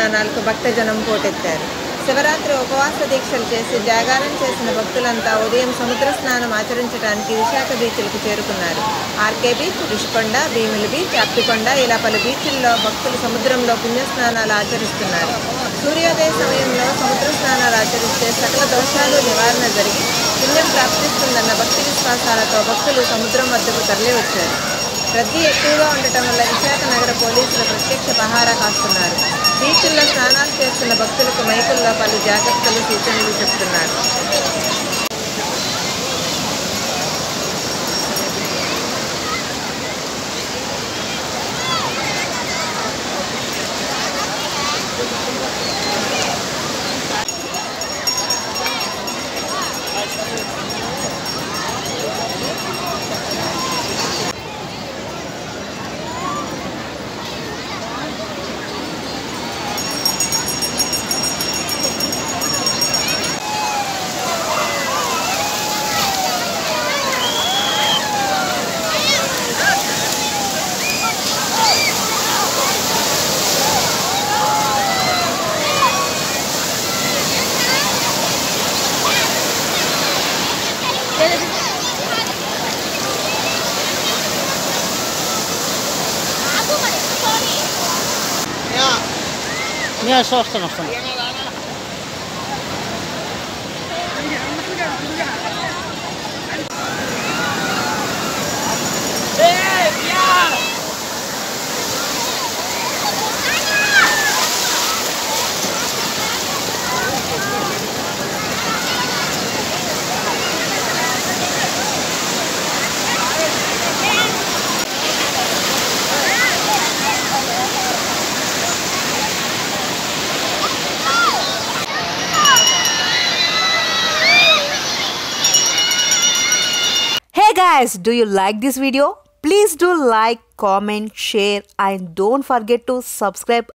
స్నానాలకు భక్తజనం పోటెత్తారు శివరాత్రి ఉపవాస దీక్షలు చేసి జాగారం చేసిన భక్తులంతా ఉదయం సముద్ర స్నానం ఆచరించడానికి విశాఖ బీచ్లకు చేరుకున్నారు RK beach Rishikonda Bheemili beach Appikonda ఇలా పలు బీచ్ల్లో భక్తులు సముద్రంలో పుణ్యస్నానాలు ఆచరిస్తున్నారు సూర్యోదయ సమయంలో సముద్ర స్నానాలు ఆచరిస్తే సకల దోషాలు నివారణ జరిగి పుణ్యం ప్రాప్తిస్తుందన్న భక్తి విశ్వాసాలతో భక్తులు సముద్రం వద్దకు తరలి వచ్చారు రద్దీ ఎక్కువగా ఉండటం వల్ల విశాఖ నగర పోలీసులు ప్రత్యక్ష పహారా కాస్తున్నారు బీచ్ల్లో స్నానాలు చేస్తున్న భక్తులకు మైకుల్లో పలు జాగ్రత్తలు సూచనలు చెప్తున్నారు నేను వస్తాను వస్తాను Hey guys, do you like this video? Please do like, comment, share and don't forget to subscribe